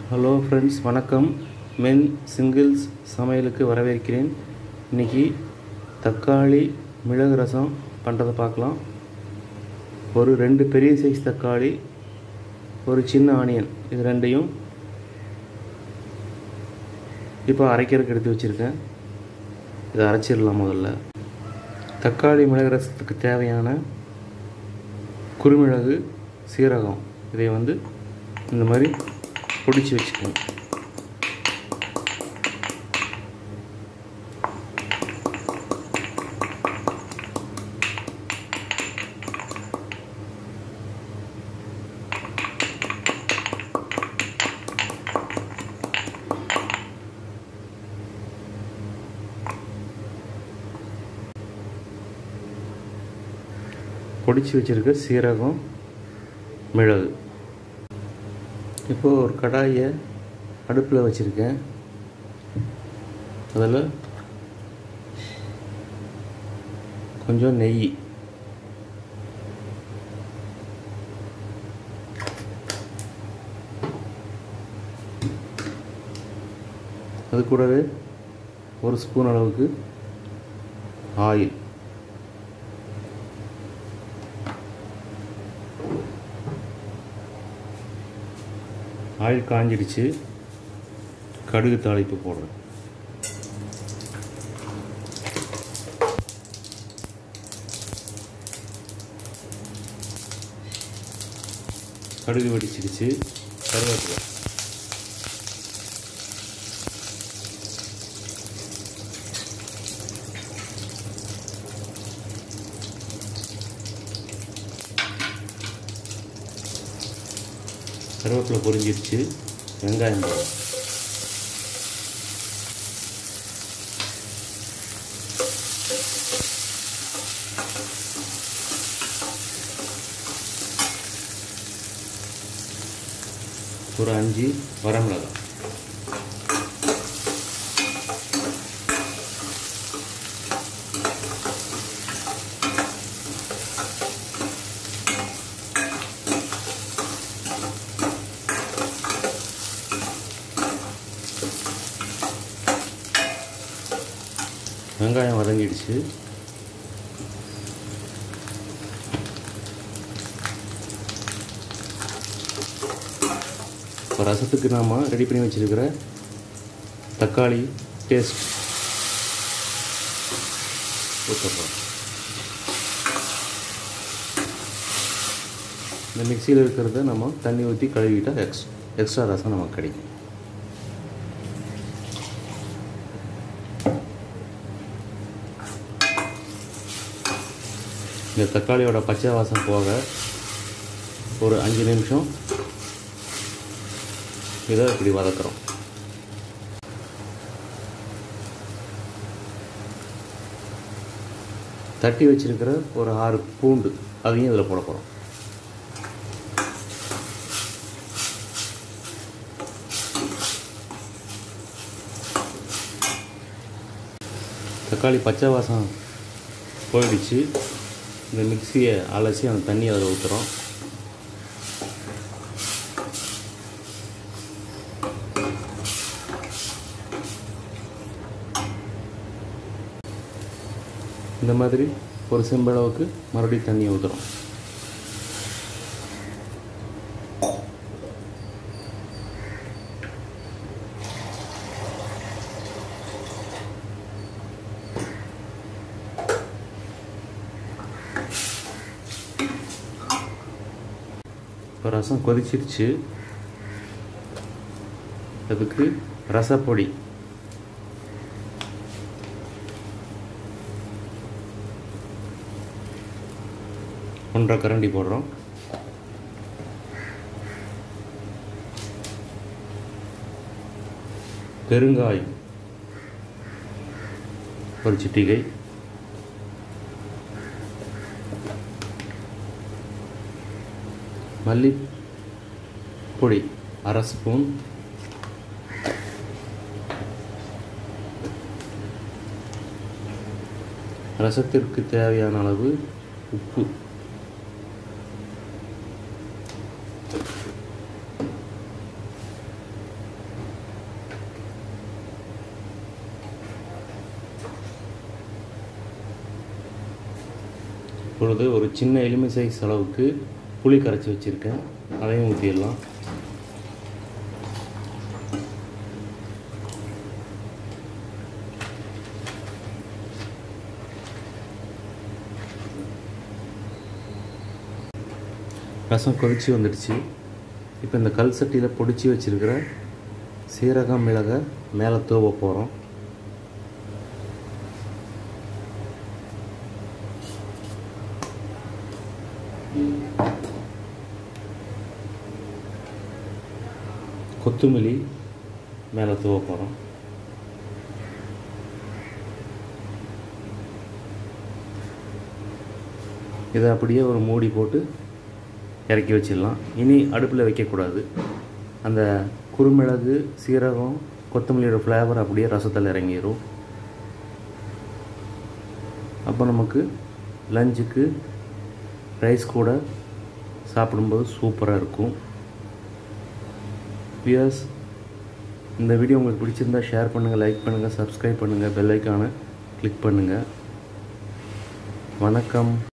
hello friends வணக்கம் மென் singles சமையலுக்கு வரவேற்கிறேன் இன்றைக்கி தக்காளி மிளகு ரசம் பண்ணுறதை பார்க்கலாம் ஒரு ரெண்டு பெரிய சைஸ் தக்காளி ஒரு சின்ன ஆனியன் இது ரெண்டையும் இப்போ அரைக்கிறதுக்கு எடுத்து வச்சுருக்கேன் இதை அரைச்சிடலாம் முதல்ல தக்காளி மிளகு ரசத்துக்கு தேவையான குருமிளகு சீரகம் இதை வந்து இந்த மாதிரி பொடிச்சு வச்சுக்கணும் பொடிச்சு வச்சுருக்க சீரகம் மிளகு இப்போது ஒரு கடாயை அடுப்பில் வச்சுருக்கேன் அதில் கொஞ்சம் நெய் அது கூடவே ஒரு ஸ்பூன் அளவுக்கு ஆயில் ஆயில் காஞ்சிடுச்சு கடுகு தாளிப்பு போடுறேன் கடுகு வெடிச்சிடுச்சு கருவேப்பிலை கருவேப்பிலை பொரிஞ்சிருச்சு வெங்காயம் போடும் ஒரு அஞ்சு வரமிளகாய் வெங்காயம் வதங்கிடுச்சு இப்போ ரசத்துக்கு நாம் ரெடி பண்ணி வச்சுருக்கிற தக்காளி டேஸ்ட் ஊற்றப்போம் இந்த மிக்சியில் இருக்கிறத நம்ம தண்ணி ஊற்றி கழுவிட்டால் எக்ஸ் எக்ஸ்ட்ரா ரசம் நமக்கு கிடைக்கும் இந்த தக்காளியோட பச்சை வாசம் போக ஒரு அஞ்சு நிமிஷம் இதை இப்படி வதக்குறோம் தட்டி வச்சிருக்கிற ஒரு ஆறு பூண்டு அதையும் இதில் போட போகிறோம் தக்காளி பச்சை வாசம் போயிடுச்சு இந்த மிக்சியை அலசி அந்த தண்ணி அதில் ஊற்றுறோம் இந்த மாதிரி ஒரு செம்பளவுக்கு மறுபடியும் தண்ணி ஊற்றுறோம் இப்போ ரசம் கொதிச்சிருச்சு அதுக்கு ரசப்பொடி ஒன்றரை கரண்டி போடுறோம் பெருங்காயம் ஒரு சிட்டிகை மல்லி பொடி அரை ஸ்பூன் ரசத்திற்கு தேவையான அளவு உப்பு இப்பொழுது ஒரு சின்ன எலுமிச்சை சைஸ் அளவுக்கு புளி கரைச்சி வச்சுருக்கேன் அதையும் ஊற்றிடலாம் ரசம் கொதிச்சு வந்துடுச்சு இப்போ இந்த கல் சட்டியில் பொடிச்சு வச்சுருக்கிற சீரகம் மிளகை மேலே தூவ போகிறோம் கொத்தமல்லி மேலே தூவ போகிறோம் இதை அப்படியே ஒரு மூடி போட்டு இறக்கி வச்சிடலாம் இனி அடுப்பில் வைக்கக்கூடாது அந்த குறுமிளகு சீரகம் கொத்தமல்லியோட ஃப்ளேவர் அப்படியே ரசத்தில் இறங்கிடும் அப்போ நமக்கு லஞ்சுக்கு ரைஸ் கூட சாப்பிடும்போது சூப்பராக இருக்கும் வியர்ஸ் இந்த வீடியோ உங்களுக்கு பிடிச்சிருந்தா ஷேர் பண்ணுங்கள் லைக் பண்ணுங்கள் சப்ஸ்கிரைப் பண்ணுங்கள் பெல் ஐக்கானை கிளிக் பண்ணுங்கள் வணக்கம்